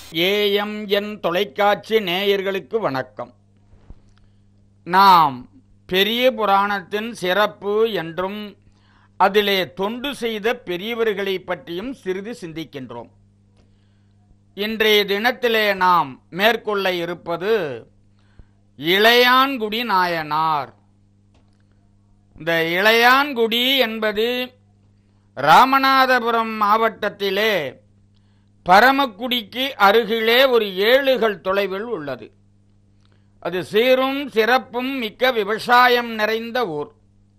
AMN தொலைக்காட்சி நேயர்களுக்கு வணக்கம் நாம் பெரிய புராணத்தின் சிறப்பு என்றும் அதிலே தொண்டு செய்த பெரியவர்களை பற்றியும் சிறிது சிந்திக்கின்றோம் இன்றைய தினத்திலே நாம் மேற்கொள்ள இருப்பது இளையான்குடி நாயனார் இந்த இளையான்குடி என்பது ராமநாதபுரம் மாவட்டத்திலே பரமக்குடிக்கு அருகிலே ஒரு ஏழுகள் தொலைவில் உள்ளது அது சீரும் சிறப்பும் மிக்க விவசாயம் நிறைந்த ஊர்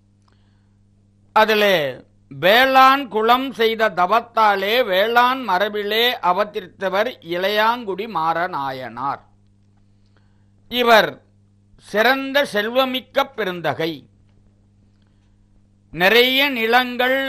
அதிலே வேளாண் குளம் செய்த தவத்தாலே வேளாண் மரபிலே அவதரித்தவர் இளையாங்குடி மாறநாயனார் இவர் சிறந்த செல்வமிக்க பெருந்தகை நிறைய நிலங்கள்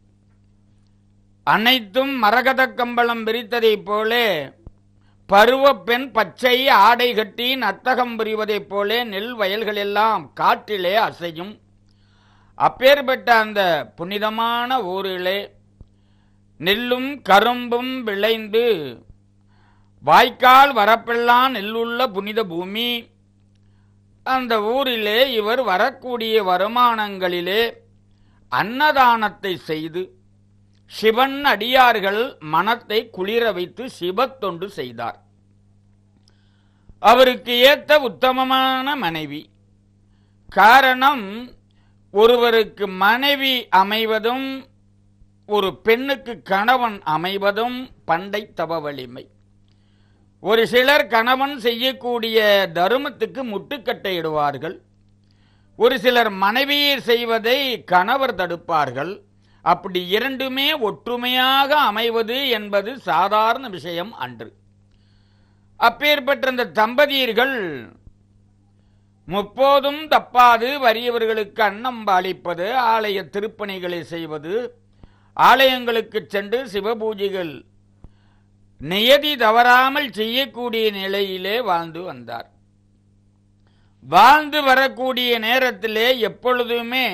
அனைத்தும் மரகத கம்பளம் விரித்ததைப் போலே பருவப்பெண் பச்சை ஆடை கட்டி நத்தகம் புரிவதைப் போலே நெல் வயல்கள் எல்லாம் காற்றிலே அசையும் அப்பேற்பட்ட அந்த புனிதமான ஊரிலே நெல்லும் கரும்பும் விளைந்து வாய்க்கால் வரப்பெல்லாம் நெல்லுள்ள புனித பூமி அந்த ஊரிலே இவர் வரக்கூடிய வருமானங்களிலே அன்னதானத்தை செய்து சிவன் அடியார்கள் மனத்தை குளிர வைத்து சிவத்தொண்டு செய்தார் அவருக்கு ஏத்த உத்தமமான மனைவி காரணம் ஒருவருக்கு மனைவி அமைவதும் ஒரு பெண்ணுக்கு கணவன் அமைவதும் பண்டை தவ வலிமை ஒரு சிலர் கணவன் செய்யக்கூடிய தருமத்துக்கு முட்டுக்கட்டை இடுவார்கள் ஒரு சிலர் மனைவியை செய்வதை கணவர் தடுப்பார்கள் அப்படி இரண்டுமே ஒற்றுமையாக அமைவது என்பது சாதாரண விஷயம் அன்று அப்பேற்பட்ட அந்த தம்பதியர்கள் முப்போதும் தப்பாது வறியவர்களுக்கு அன்னம் பாலிப்பது ஆலய திருப்பணிகளை செய்வது ஆலயங்களுக்கு சென்று சிவபூஜைகள் நியதி தவறாமல் செய்யக்கூடிய நிலையிலே வாழ்ந்து வந்தார் வாழ்ந்து வரக்கூடிய நேரத்திலே எப்பொழுதுமே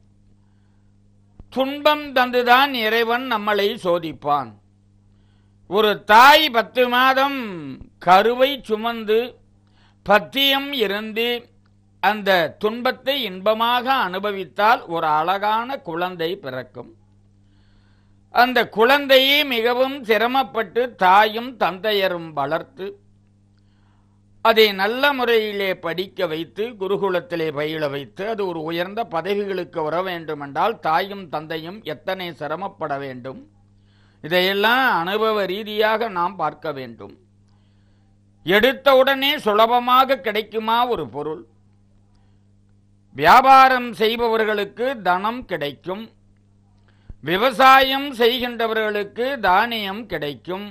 துன்பம் தந்துதான் இறைவன் நம்மளை சோதிப்பான் ஒரு தாய் பத்து மாதம் கருவை சுமந்து பத்தியம் இருந்து அந்த துன்பத்தை இன்பமாக அனுபவித்தால் ஒரு அழகான குழந்தை பிறக்கும் அந்த குழந்தையை மிகவும் சிரமப்பட்டு தாயும் தந்தையரும் வளர்த்து அதை நல்ல முறையிலே படிக்க வைத்து குருகுலத்திலே பயில வைத்து அது ஒரு உயர்ந்த பதவிகளுக்கு வர வேண்டுமென்றால் தாயும் தந்தையும் எத்தனை சிரமப்பட வேண்டும் இதையெல்லாம் அனுபவ ரீதியாக நாம் பார்க்க வேண்டும் எடுத்தவுடனே சுலபமாக கிடைக்குமா ஒரு பொருள் வியாபாரம் செய்பவர்களுக்கு தனம் கிடைக்கும் விவசாயம் செய்கின்றவர்களுக்கு தானியம் கிடைக்கும்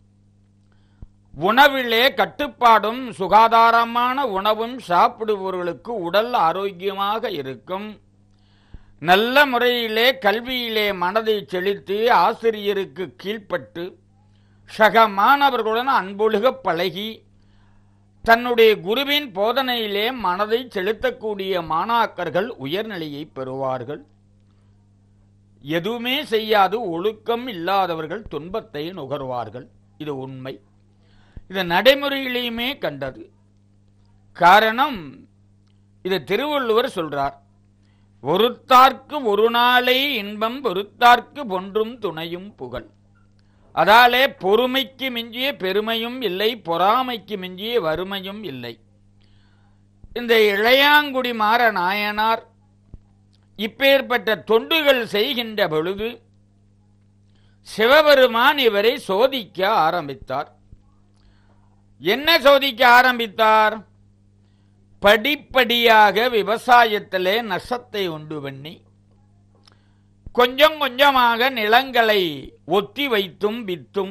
உணவிலே கட்டுப்பாடும் சுகாதாரமான உணவும் சாப்பிடுபவர்களுக்கு உடல் ஆரோக்கியமாக இருக்கும் நல்ல முறையிலே கல்வியிலே மனதை செலுத்தி ஆசிரியருக்கு கீழ்ப்பட்டு சக மாணவர்களுடன் அன்பொழுக பழகி தன்னுடைய குருவின் போதனையிலே மனதை செலுத்தக்கூடிய மாணாக்கர்கள் உயர்நிலையை பெறுவார்கள் எதுவுமே செய்யாது ஒழுக்கம் இல்லாதவர்கள் துன்பத்தை நுகர்வார்கள் இது உண்மை இது நடைமுறையிலேயுமே கண்டது காரணம் இது திருவள்ளுவர் சொல்றார் ஒருத்தார்க்கு ஒரு நாளை இன்பம் பொறுத்தார்க்கு ஒன்றும் துணையும் புகழ் அதாலே பொறுமைக்கு மிஞ்சிய பெருமையும் இல்லை பொறாமைக்கு மிஞ்சிய வறுமையும் இல்லை இந்த இளையாங்குடி மாற நாயனார் இப்பேற்பட்ட தொண்டுகள் செய்கின்ற பொழுது சிவபெருமான் இவரை சோதிக்க ஆரம்பித்தார் என்ன சோதிக்க ஆரம்பித்தார் படிப்படியாக விவசாயத்திலே நஷ்டத்தை உண்டு பண்ணி கொஞ்சம் கொஞ்சமாக நிலங்களை ஒத்தி வைத்தும் வித்தும்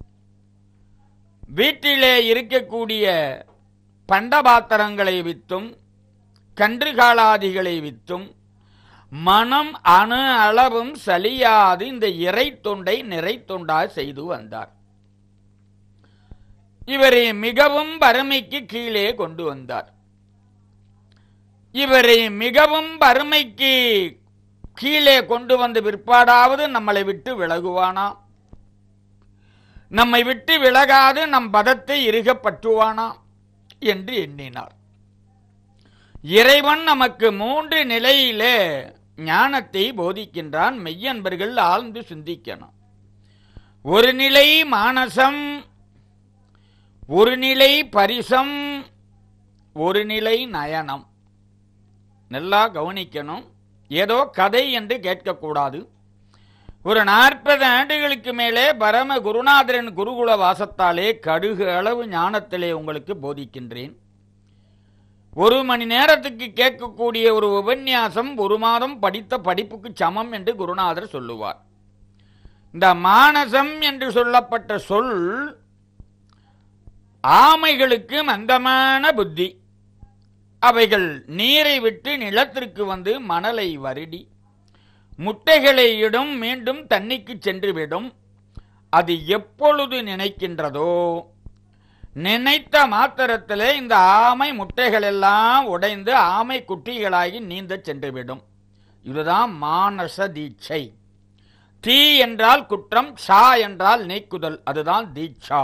வீட்டிலே இருக்கக்கூடிய பண்டபாத்திரங்களை வித்தும் கன்றுகாலாதிகளை வித்தும் மனம் அணு அளவும் சலியாது இந்த இறை தொண்டை நிறை தொண்டா செய்து வந்தார் இவரை மிகவும் வறுமைக்கு கீழே கொண்டு வந்தார் இவரை மிகவும் வறுமைக்கு கீழே கொண்டு வந்த பிற்பாடாவது நம்மளை விட்டு விலகுவானா நம்மை விட்டு விலகாது நம் பதத்தை இறுக பற்றுவானா என்று எண்ணினார் இறைவன் நமக்கு மூன்று நிலையிலே ஞானத்தை போதிக்கின்றான் மெய்யன்பர்கள் ஆழ்ந்து சிந்திக்கணும் ஒரு நிலை மானசம் ஒரு நிலை பரிசம் ஒரு நிலை நயனம் நல்லா கவனிக்கணும் ஏதோ கதை என்று கேட்கக்கூடாது ஒரு நாற்பது ஆண்டுகளுக்கு மேலே பரம குருநாதரின் குருகுல வாசத்தாலே கடுகு அளவு ஞானத்திலே உங்களுக்கு போதிக்கின்றேன் ஒரு மணி நேரத்துக்கு கேட்கக்கூடிய ஒரு உபன்யாசம் ஒரு மாதம் படித்த படிப்புக்கு சமம் என்று குருநாதர் சொல்லுவார் இந்த மானசம் என்று சொல்லப்பட்ட சொல் ஆமைகளுக்கு மந்தமான புத்தி அவைகள் நீரை விட்டு நிலத்திற்கு வந்து மணலை வருடி முட்டைகளை இடும் மீண்டும் தண்ணிக்கு சென்றுவிடும் அது எப்பொழுது நினைக்கின்றதோ நினைத்த மாத்திரத்திலே இந்த ஆமை முட்டைகள் எல்லாம் உடைந்து ஆமை குட்டிகளாகி நீந்த சென்றுவிடும் இதுதான் மானச தீட்சை தீ என்றால் குற்றம் சா என்றால் நீக்குதல் அதுதான் தீட்சா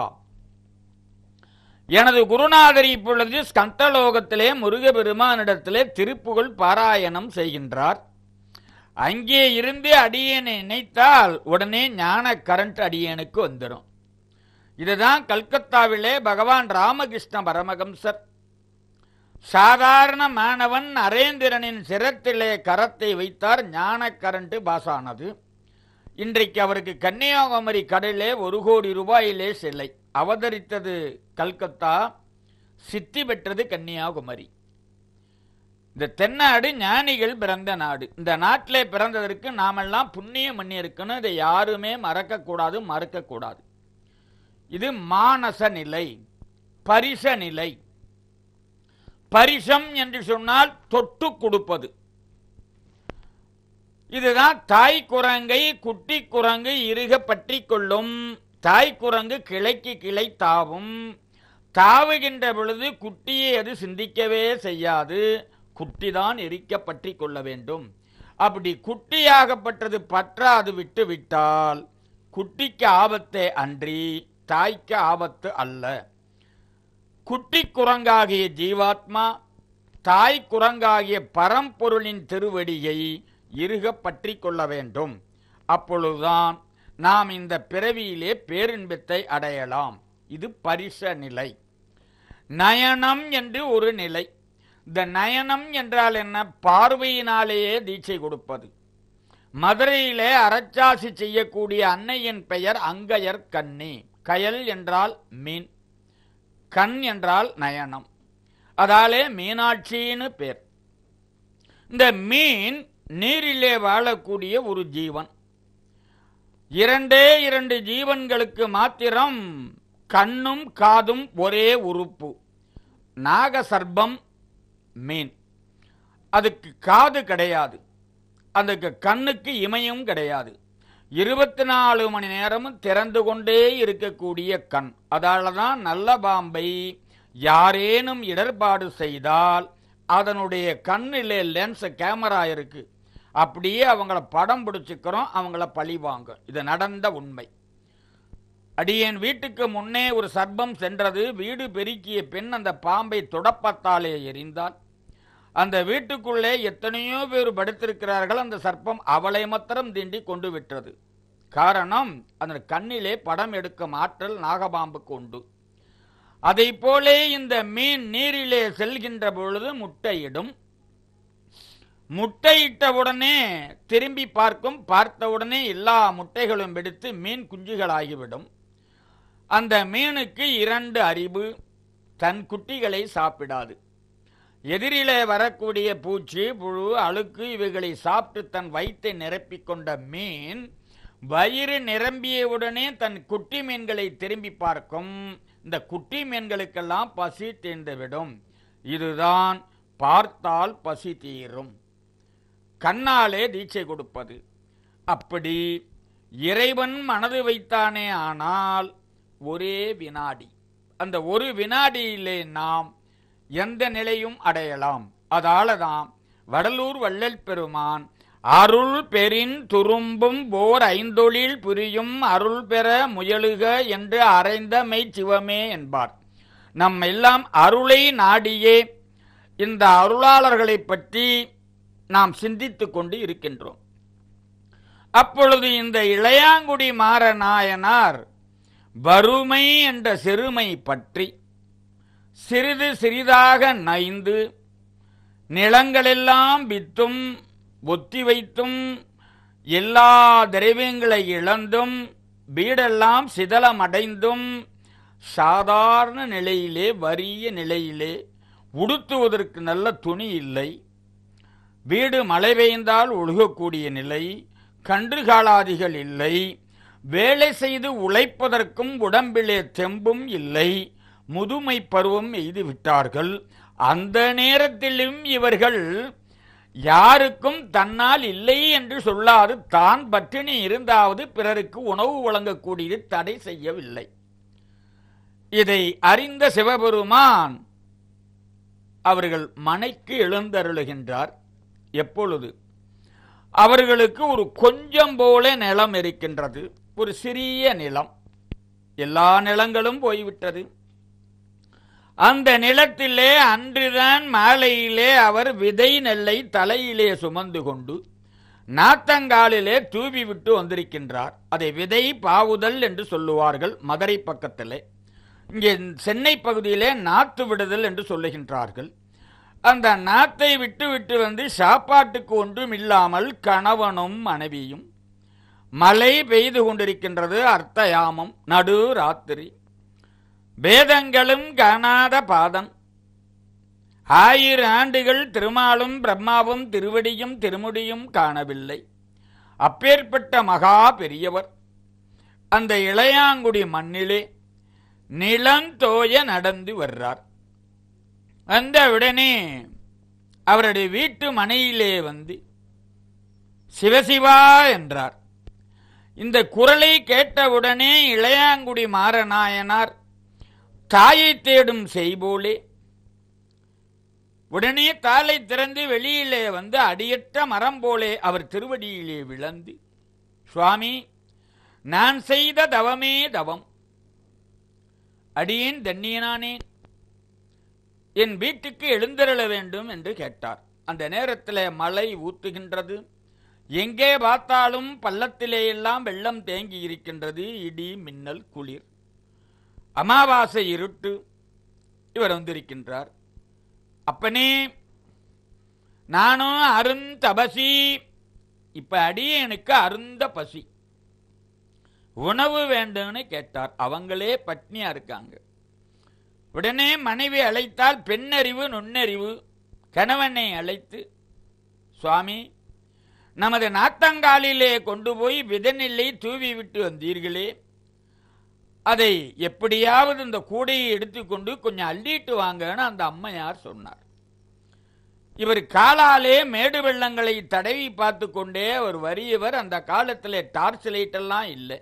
எனது குருநாதர் இப்பொழுது ஸ்கந்தலோகத்திலே முருகபெருமானிடத்திலே திருப்புகழ் பாராயணம் செய்கின்றார் அங்கே இருந்து அடியேனை நினைத்தால் உடனே ஞான கரண்ட் அடியேனுக்கு வந்துடும் இதுதான் கல்கத்தாவிலே பகவான் ராமகிருஷ்ண பரமகம்சர் சாதாரண மாணவன் நரேந்திரனின் சிரத்திலே கரத்தை வைத்தார் ஞான கரண்ட் பாசானது இன்றைக்கு அவருக்கு கன்னியாகுமரி கடலிலே ஒரு கோடி ரூபாயிலே சிலை அவதரித்தது கல்கத்தா சித்தி பெற்றது கன்னியாகுமரி இந்த தென்னாடு ஞானிகள் பிறந்த நாடு இந்த நாட்டிலே பிறந்ததற்கு நாமெல்லாம் புண்ணியம் பண்ணி இருக்கணும் இதை யாருமே மறக்கக்கூடாது மறுக்கக்கூடாது இது மானச நிலை பரிச நிலை பரிசம் என்று சொன்னால் தொட்டு கொடுப்பது இதுதான் தாய் குரங்கை குட்டி குரங்கு இறுக பற்றி கொள்ளும் தாய் குரங்கு கிளைக்கு கிளை தாவும் தாவுகின்ற பொழுது குட்டியை அது சிந்திக்கவே செய்யாது குட்டிதான் எரிக்க பற்றி கொள்ள வேண்டும் அப்படி குட்டியாகப்பட்டது பற்றாது விட்டு விட்டால் குட்டிக்கு ஆபத்தே அன்றி தாய்க்கு ஆபத்து அல்ல குட்டி குரங்காகிய ஜீவாத்மா தாய் குரங்காகிய பரம்பொருளின் திருவடியை இறுக பற்றி கொள்ள வேண்டும் அப்பொழுதுதான் நாம் இந்த பிறவியிலே பேரின்பத்தை அடையலாம் இது பரிச நிலை நயனம் என்று ஒரு நிலை இந்த நயனம் என்றால் என்ன பார்வையினாலேயே தீட்சை கொடுப்பது மதுரையிலே அரச்சாசி செய்யக்கூடிய அன்னையின் பெயர் அங்கையர் கண்ணி கயல் என்றால் மீன் கண் என்றால் நயனம் அதாலே மீனாட்சின்னு பேர் இந்த மீன் நீரிலே வாழக்கூடிய ஒரு ஜீவன் இரண்டே இரண்டு ஜீவன்களுக்கு மாத்திரம் கண்ணும் காதும் ஒரே உறுப்பு நாகசர்பம் மீன் அதுக்கு காது கிடையாது அதுக்கு கண்ணுக்கு இமயம் கிடையாது இருபத்தி நாலு மணி நேரமும் திறந்து கொண்டே இருக்கக்கூடிய கண் அதால தான் நல்ல பாம்பை யாரேனும் இடர்பாடு செய்தால் அதனுடைய கண்ணிலே லென்ஸ் கேமரா இருக்கு அப்படியே அவங்கள படம் பிடிச்சிக்கிறோம் அவங்கள பழிவாங்க இது நடந்த உண்மை அடியேன் வீட்டுக்கு முன்னே ஒரு சர்ப்பம் சென்றது வீடு பெருக்கிய பெண் அந்த பாம்பை தொடப்பத்தாலே எரிந்தால் அந்த வீட்டுக்குள்ளே எத்தனையோ பேர் படுத்திருக்கிறார்கள் அந்த சர்ப்பம் அவளை மாத்திரம் தீண்டி கொண்டு விட்டது காரணம் அந்த கண்ணிலே படம் எடுக்கும் ஆற்றல் நாகபாம்புக்கு உண்டு அதை போலே இந்த மீன் நீரிலே செல்கின்ற பொழுது முட்டையிடும் முட்டையிட்டவுடனே திரும்பி பார்க்கும் பார்த்தவுடனே எல்லா முட்டைகளும் எடுத்து மீன் குஞ்சுகளாகிவிடும் அந்த மீனுக்கு இரண்டு அறிவு தன் குட்டிகளை சாப்பிடாது எதிரிலே வரக்கூடிய பூச்சி புழு அழுக்கு இவைகளை சாப்பிட்டு தன் வயிற்றை நிரப்பிக் கொண்ட மீன் வயிறு நிரம்பியவுடனே தன் குட்டி மீன்களை திரும்பி பார்க்கும் இந்த குட்டி மீன்களுக்கெல்லாம் பசி தீர்ந்துவிடும் இதுதான் பார்த்தால் பசி தீரும் கண்ணாலே தீட்சை கொடுப்பது அப்படி இறைவன் மனது வைத்தானே ஆனால் ஒரே வினாடி அந்த ஒரு வினாடியிலே நாம் எந்த நிலையும் அடையலாம் அதால தான் வடலூர் வள்ளல் பெருமான் அருள் பெறின் துரும்பும் போர் ஐந்தொழில் புரியும் அருள் பெற முயலுக என்று அறைந்தமை சிவமே என்பார் நம் எல்லாம் அருளை நாடியே இந்த அருளாளர்களை பற்றி நாம் சிந்தித்துக் கொண்டு இருக்கின்றோம் அப்பொழுது இந்த இளையாங்குடி மாறநாயனார் வறுமை என்ற சிறுமை பற்றி சிறிது சிறிதாக நைந்து நிலங்களெல்லாம் வித்தும் ஒத்தி வைத்தும் எல்லா திரவியங்களை இழந்தும் வீடெல்லாம் சிதலமடைந்தும் சாதாரண நிலையிலே வறிய நிலையிலே உடுத்துவதற்கு நல்ல துணி இல்லை வீடு மழை பெய்ந்தால் ஒழுகக்கூடிய நிலை கன்றுகாலாதிகள் இல்லை வேலை செய்து உழைப்பதற்கும் உடம்பிலே தெம்பும் இல்லை முதுமை பருவம் எய்து விட்டார்கள் அந்த நேரத்திலும் இவர்கள் யாருக்கும் தன்னால் இல்லை என்று சொல்லாது தான் பட்டினி இருந்தாவது பிறருக்கு உணவு வழங்கக்கூடியது தடை செய்யவில்லை இதை அறிந்த சிவபெருமான் அவர்கள் மனைக்கு எழுந்தருளுகின்றார் எப்பொழுது அவர்களுக்கு ஒரு கொஞ்சம் போல நிலம் இருக்கின்றது ஒரு சிறிய நிலம் எல்லா நிலங்களும் போய்விட்டது அந்த நிலத்திலே அன்றுதான் மாலையிலே அவர் விதை நெல்லை தலையிலே சுமந்து கொண்டு நாத்தங்காலிலே தூவி விட்டு வந்திருக்கின்றார் அதை விதை பாவுதல் என்று சொல்லுவார்கள் மதுரை பக்கத்திலே இங்கே சென்னை பகுதியிலே நாத்து விடுதல் என்று சொல்லுகின்றார்கள் அந்த நாத்தை விட்டு விட்டு வந்து சாப்பாட்டுக்கு ஒன்றும் இல்லாமல் கணவனும் மனைவியும் மழை பெய்து கொண்டிருக்கின்றது அர்த்தயாமம் நடு ராத்திரி வேதங்களும் காணாத பாதம் ஆயிரம் ஆண்டுகள் திருமாலும் பிரம்மாவும் திருவடியும் திருமுடியும் காணவில்லை அப்பேற்பட்ட மகா பெரியவர் அந்த இளையாங்குடி மண்ணிலே நிலந்தோய நடந்து வர்றார் அந்த உடனே அவருடைய வீட்டு மனையிலே வந்து சிவசிவா என்றார் இந்த குரலை கேட்டவுடனே இளையாங்குடி மாறநாயனார் தாயை தேடும் செய்போலே உடனே தாளை திறந்து வெளியிலே வந்து அடியற்ற மரம் போலே அவர் திருவடியிலே விழந்து சுவாமி நான் செய்த தவமே தவம் அடியேன் தண்ணியனானேன் என் வீட்டுக்கு எழுந்தருள வேண்டும் என்று கேட்டார் அந்த நேரத்தில் மழை ஊத்துகின்றது எங்கே பார்த்தாலும் பள்ளத்திலே எல்லாம் வெள்ளம் தேங்கி இருக்கின்றது இடி மின்னல் குளிர் அமாவாசை இருட்டு இவர் வந்திருக்கின்றார் அப்பனே நானும் அருந்தபசி இப்ப அடியேனுக்கு அருந்த பசி உணவு வேண்டும்னு கேட்டார் அவங்களே பட்னியா இருக்காங்க உடனே மனைவி அழைத்தால் பெண்ணறிவு நுண்ணறிவு கணவனை அழைத்து சுவாமி நமது நாத்தங்காலிலே கொண்டு போய் விதநிலை தூவி விட்டு வந்தீர்களே அதை எப்படியாவது இந்த கூடையை எடுத்துக்கொண்டு கொஞ்சம் அள்ளிட்டு வாங்கன்னு அந்த அம்மையார் சொன்னார் இவர் காலாலே மேடு வெள்ளங்களை தடவி பார்த்து கொண்டே அவர் வறியவர் அந்த காலத்தில் டார்ச் லைட் எல்லாம் இல்லை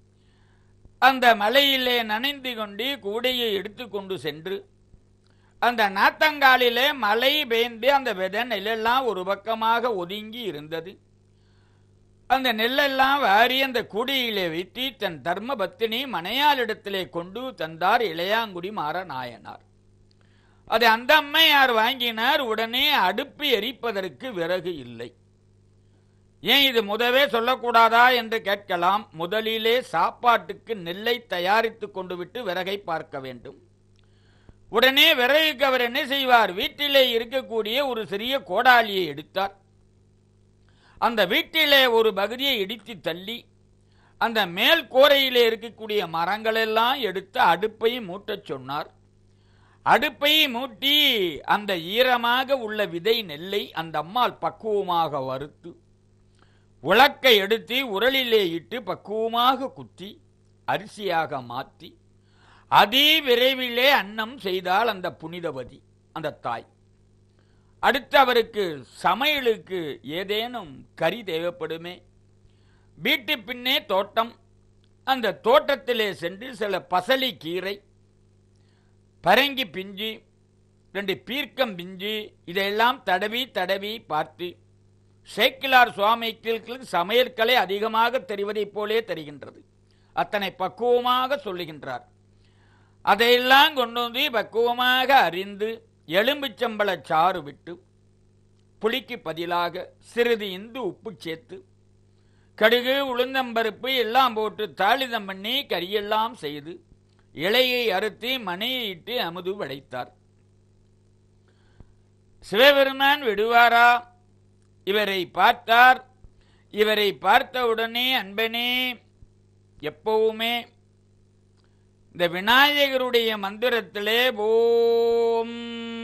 அந்த மலையிலே நனைந்து கொண்டு கூடையை எடுத்துக்கொண்டு சென்று அந்த நாத்தங்காலிலே மலை பெய்ந்து அந்த வித நெல்லெல்லாம் ஒரு பக்கமாக ஒதுங்கி இருந்தது அந்த நெல்லெல்லாம் வாரி அந்த கூடையிலே வைத்து தன் தர்ம பத்தினி மனையாளிடத்திலே கொண்டு தந்தார் இளையாங்குடி மாற நாயனார் அதை அந்த அம்மையார் வாங்கினார் உடனே அடுப்பு எரிப்பதற்கு விறகு இல்லை ஏன் இது முதவே சொல்லக்கூடாதா என்று கேட்கலாம் முதலிலே சாப்பாட்டுக்கு நெல்லை தயாரித்து கொண்டு விட்டு விறகை பார்க்க வேண்டும் உடனே விறகுக்கு அவர் என்ன செய்வார் வீட்டிலே இருக்கக்கூடிய ஒரு சிறிய கோடாலியை எடுத்தார் அந்த வீட்டிலே ஒரு பகுதியை இடித்து தள்ளி அந்த மேல் கூரையிலே இருக்கக்கூடிய மரங்களெல்லாம் எடுத்து அடுப்பை மூட்டச் சொன்னார் அடுப்பை மூட்டி அந்த ஈரமாக உள்ள விதை நெல்லை அந்த அம்மாள் பக்குவமாக வறுத்து உலக்கை எடுத்து உரலிலே இட்டு பக்குவமாக குத்தி அரிசியாக மாற்றி அதி விரைவிலே அன்னம் செய்தால் அந்த புனிதவதி அந்த தாய் அடுத்து அவருக்கு சமையலுக்கு ஏதேனும் கறி தேவைப்படுமே வீட்டு பின்னே தோட்டம் அந்த தோட்டத்திலே சென்று சில பசலி கீரை பரங்கி பிஞ்சு ரெண்டு பீர்க்கம் பிஞ்சு இதையெல்லாம் தடவி தடவி பார்த்து சேக்கிலார் சுவாமிக்கு சமையற்கலை அதிகமாக தெரிவதைப் போலே தெரிகின்றது அத்தனை பக்குவமாக சொல்லுகின்றார் அதையெல்லாம் கொண்டு வந்து பக்குவமாக அறிந்து எலும்புச்சம்பள சாறு விட்டு புளிக்கு பதிலாக சிறிது இந்து உப்பு சேர்த்து கடுகு உளுந்தம்பருப்பு எல்லாம் போட்டு தாளிதம் பண்ணி கரியெல்லாம் செய்து இலையை அறுத்தி மணியை இட்டு அமுது படைத்தார் சிவபெருமான் விடுவாரா இவரை பார்த்தார் இவரை பார்த்தவுடனே அன்பனே எப்பவுமே இந்த விநாயகருடைய மந்திரத்திலே ஓம்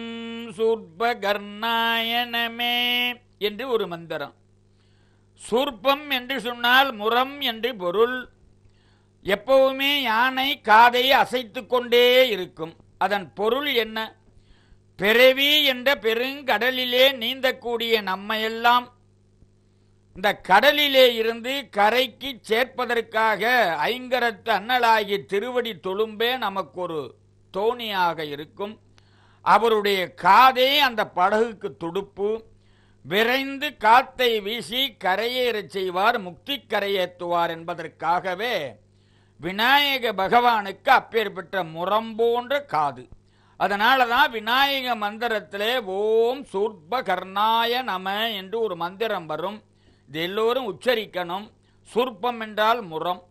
சூர்பகர்ணாயனமே என்று ஒரு மந்திரம் சூர்ப்பம் என்று சொன்னால் முரம் என்று பொருள் எப்பவுமே யானை காதை அசைத்து கொண்டே இருக்கும் அதன் பொருள் என்ன பிறவி என்ற பெருங்கடலிலே நீந்தக்கூடிய நம்மையெல்லாம் இந்த கடலிலே இருந்து கரைக்கு சேர்ப்பதற்காக ஐங்கரத்து அண்ணலாகிய திருவடி தொழும்பே நமக்கு ஒரு தோணியாக இருக்கும் அவருடைய காதே அந்த படகுக்கு துடுப்பு விரைந்து காத்தை வீசி கரையேறச் செய்வார் முக்தி கரையேற்றுவார் என்பதற்காகவே விநாயக பகவானுக்கு அப்பேற்பட்ட முரம் போன்ற காது அதனால தான் விநாயக மந்திரத்திலே ஓம் சூர்ப கர்ணாய நம என்று ஒரு மந்திரம் வரும் இது எல்லோரும் உச்சரிக்கணும் சூர்ப்பம் என்றால் முரம்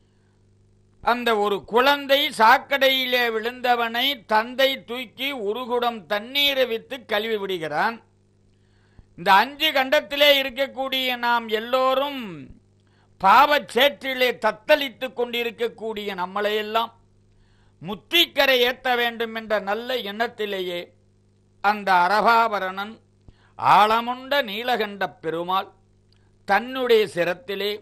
அந்த ஒரு குழந்தை சாக்கடையிலே விழுந்தவனை தந்தை தூக்கி உருகுடம் தண்ணீரை வித்து கழுவி விடுகிறான் இந்த அஞ்சு கண்டத்திலே இருக்கக்கூடிய நாம் எல்லோரும் பாவச் சேற்றிலே தத்தளித்துக் கொண்டிருக்கக்கூடிய நம்மளையெல்லாம் முத்திக்கரை ஏத்த வேண்டும் என்ற நல்ல எண்ணத்திலேயே அந்த அரபாபரணன் ஆழமுண்ட நீலகண்ட பெருமாள் தன்னுடைய சிரத்திலே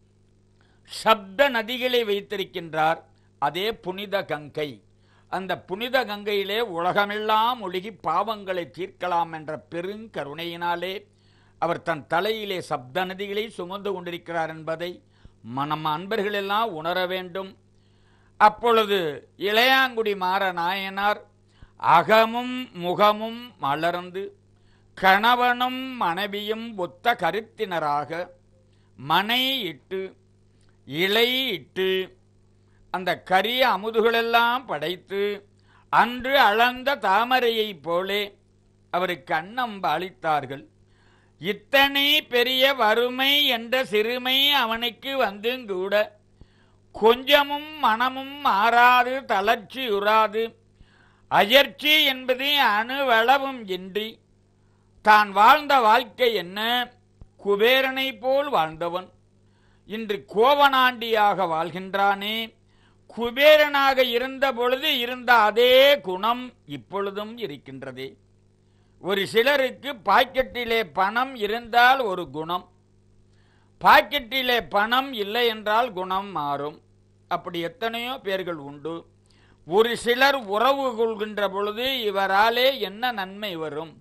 சப்த நதிகளை வைத்திருக்கின்றார் அதே புனித கங்கை அந்த புனித கங்கையிலே உலகமெல்லாம் ஒழுகி பாவங்களை தீர்க்கலாம் என்ற பெருங்கருணையினாலே அவர் தன் தலையிலே சப்த நதிகளை சுமந்து கொண்டிருக்கிறார் என்பதை மனம் அன்பர்களெல்லாம் உணர வேண்டும் அப்பொழுது இளையாங்குடி மாற நாயனார் அகமும் முகமும் மலர்ந்து கணவனும் மனைவியும் ஒத்த கருத்தினராக மனை இட்டு இலை இட்டு அந்த கரிய அமுதுகளெல்லாம் படைத்து அன்று அளந்த தாமரையைப் போலே அவருக்கு அன்னம் அளித்தார்கள் இத்தனை பெரிய வறுமை என்ற சிறுமை அவனுக்கு வந்தும் கூட கொஞ்சமும் மனமும் மாறாது தளர்ச்சியுறாது அயர்ச்சி என்பது அணுவளவும் இன்றி தான் வாழ்ந்த வாழ்க்கை என்ன குபேரனை போல் வாழ்ந்தவன் இன்று கோவனாண்டியாக வாழ்கின்றானே குபேரனாக இருந்த பொழுது இருந்த அதே குணம் இப்பொழுதும் இருக்கின்றதே ஒரு சிலருக்கு பாக்கெட்டிலே பணம் இருந்தால் ஒரு குணம் பாக்கெட்டிலே பணம் இல்லை என்றால் குணம் மாறும் அப்படி எத்தனையோ பேர்கள் உண்டு ஒரு சிலர் உறவு கொள்கின்ற பொழுது இவராலே என்ன நன்மை வரும்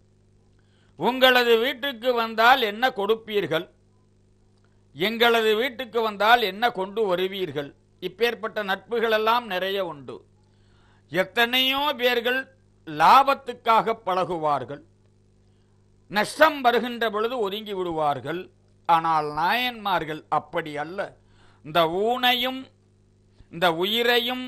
உங்களது வீட்டுக்கு வந்தால் என்ன கொடுப்பீர்கள் எங்களது வீட்டுக்கு வந்தால் என்ன கொண்டு வருவீர்கள் இப்பேற்பட்ட நட்புகள் எல்லாம் நிறைய உண்டு எத்தனையோ பேர்கள் லாபத்துக்காக பழகுவார்கள் நஷ்டம் வருகின்ற பொழுது ஒதுங்கி விடுவார்கள் ஆனால் நாயன்மார்கள் அப்படி அல்ல இந்த ஊனையும் இந்த உயிரையும்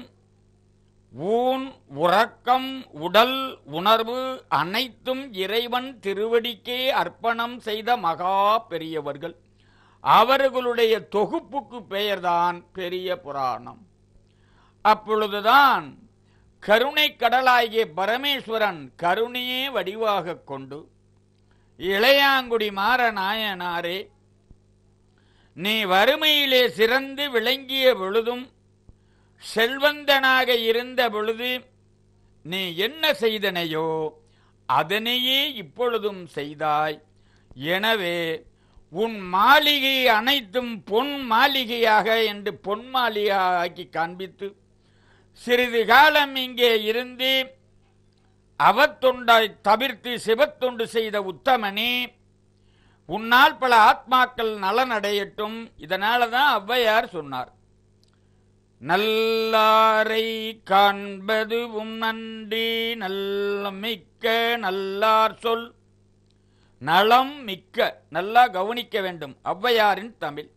ஊன் உறக்கம் உடல் உணர்வு அனைத்தும் இறைவன் திருவடிக்கே அர்ப்பணம் செய்த மகா பெரியவர்கள் அவர்களுடைய தொகுப்புக்கு பெயர்தான் பெரிய புராணம் அப்பொழுதுதான் கருணை கடலாகிய பரமேஸ்வரன் கருணையே வடிவாக கொண்டு இளையாங்குடி மாற நாயனாரே நீ வறுமையிலே சிறந்து விளங்கிய பொழுதும் செல்வந்தனாக இருந்த பொழுது நீ என்ன செய்தனையோ அதனையே இப்பொழுதும் செய்தாய் எனவே உன் மாளிகை அனைத்தும் பொன் மாளிகையாக என்று பொன் மாளிகையாக ஆக்கி காண்பித்து சிறிது காலம் இங்கே இருந்து அவத்தொண்டை தவிர்த்து சிவத்தொண்டு செய்த உத்தமனே உன்னால் பல ஆத்மாக்கள் நலனடையட்டும் இதனால தான் ஔவையார் சொன்னார் நல்லாரை காண்பதுவும் நன்றி நல்ல மிக்க நல்லார் சொல் நலம் மிக்க நல்லா கவனிக்க வேண்டும் ஔவையாரின் தமிழ்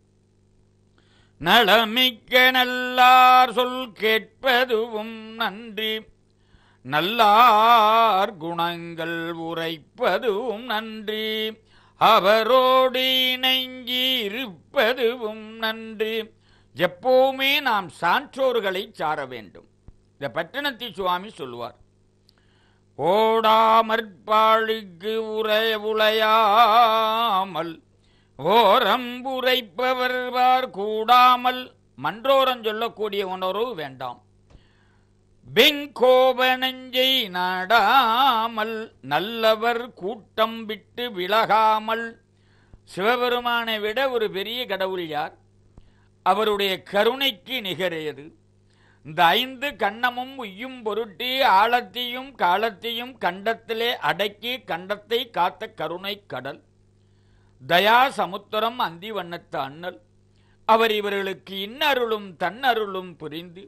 நலமிக்க நல்லார் சொல் கேட்பதுவும் நன்றி நல்லார் குணங்கள் உரைப்பதுவும் நன்றி அவரோடு இணங்கி இருப்பதுவும் நன்றி எப்பவுமே நாம் சான்றோர்களை சார வேண்டும் இந்த பட்டணத்தி சுவாமி சொல்லுவார் ஓடாமற்பாளுக்கு உரைய உளையாமல் ஓரம்புரைப்பவர் வார் கூடாமல் மன்றோரம் சொல்லக்கூடிய உணர்வு வேண்டாம் பெங்கோபனஞ்சை நாடாமல் நல்லவர் கூட்டம் விட்டு விலகாமல் சிவபெருமானை விட ஒரு பெரிய கடவுள் யார் அவருடைய கருணைக்கு நிகரையது இந்த ஐந்து கண்ணமும் உய்யும் பொருட்டி ஆழத்தையும் காலத்தையும் கண்டத்திலே அடக்கி கண்டத்தை காத்த கருணை கடல் தயா சமுத்திரம் அந்தி வண்ணத்து அண்ணல் அவர் இவர்களுக்கு இன்னருளும் தன்னருளும் புரிந்து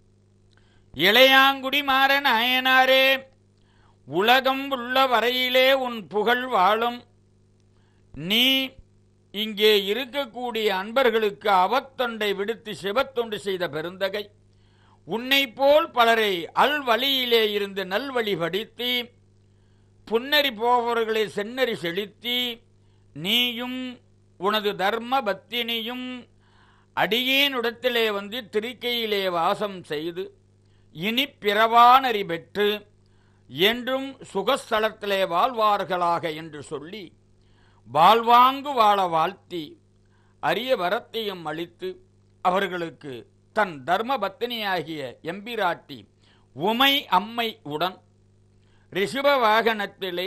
இளையாங்குடி மாற நாயனாரே உலகம் உள்ள வரையிலே உன் புகழ் வாழும் நீ இங்கே இருக்கக்கூடிய அன்பர்களுக்கு அவத்தொண்டை விடுத்து சிவத்தொண்டு செய்த பெருந்தகை உன்னை போல் பலரை அல்வழியிலே இருந்து நல்வழி படித்து புன்னறி போபவர்களை சென்னறி செலுத்தி நீயும் உனது தர்ம பத்தினியும் அடியேனிடத்திலே வந்து திருக்கையிலே வாசம் செய்து இனி பிறவானறி பெற்று என்றும் சுகஸ்தலத்திலே வாழ்வார்களாக என்று சொல்லி வாழ்வாங்கு வாழ வாழ்த்தி அரிய வரத்தையும் அளித்து அவர்களுக்கு தன் தர்ம பத்தினியாகிய எம்பிராட்டி உமை அம்மை உடன் ரிஷப வாகனத்திலே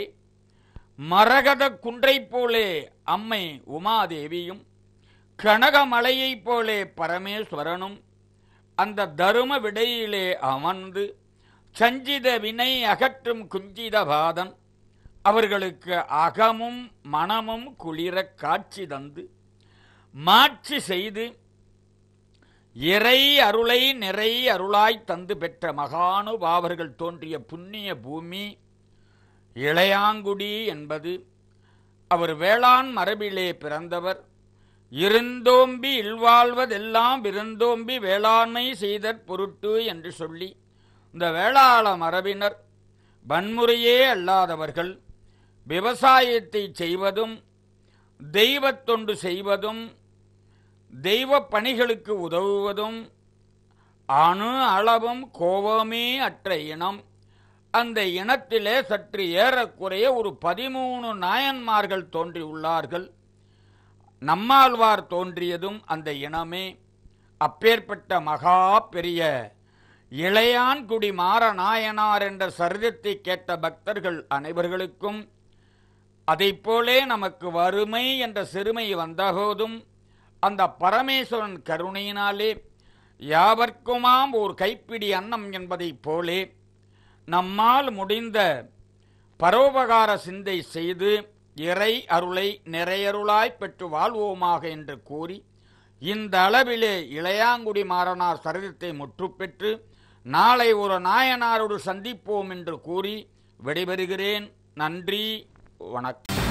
மரகத குன்றை போலே அம்மை உமாதேவியும் கனகமலையைப் போலே பரமேஸ்வரனும் அந்த தரும விடையிலே அமர்ந்து சஞ்சித வினை அகற்றும் குஞ்சித பாதன் அவர்களுக்கு அகமும் மனமும் குளிர காட்சி தந்து மாட்சி செய்து இறை அருளை நிறை அருளாய் தந்து பெற்ற மகானுபாவர்கள் தோன்றிய புண்ணிய பூமி இளையாங்குடி என்பது அவர் வேளாண் மரபிலே பிறந்தவர் இருந்தோம்பி இல்வாழ்வதெல்லாம் விருந்தோம்பி வேளாண்மை செய்தற் பொருட்டு என்று சொல்லி இந்த வேளாள மரபினர் வன்முறையே அல்லாதவர்கள் விவசாயத்தை செய்வதும் தெய்வத்தொண்டு செய்வதும் தெய்வ பணிகளுக்கு உதவுவதும் அணு அளவும் கோபமே அற்ற இனம் அந்த இனத்திலே சற்று ஏறக்குறைய ஒரு பதிமூணு நாயன்மார்கள் தோன்றியுள்ளார்கள் நம்மாழ்வார் தோன்றியதும் அந்த இனமே அப்பேற்பட்ட மகா பெரிய இளையான்குடி மாறநாயனார் என்ற சரிதத்தை கேட்ட பக்தர்கள் அனைவர்களுக்கும் அதைப்போலே நமக்கு வறுமை என்ற சிறுமை வந்தபோதும் அந்த பரமேஸ்வரன் கருணையினாலே யாவர்க்குமாம் ஒரு கைப்பிடி அன்னம் என்பதைப் போலே நம்மால் முடிந்த பரோபகார சிந்தை செய்து இறை அருளை நிறையருளாய் பெற்று வாழ்வோமாக என்று கூறி இந்த அளவிலே இளையாங்குடி மாறனார் சரிதத்தை முற்றுப்பெற்று நாளை ஒரு நாயனாரோடு சந்திப்போம் என்று கூறி விடைபெறுகிறேன் நன்றி வணக்கம்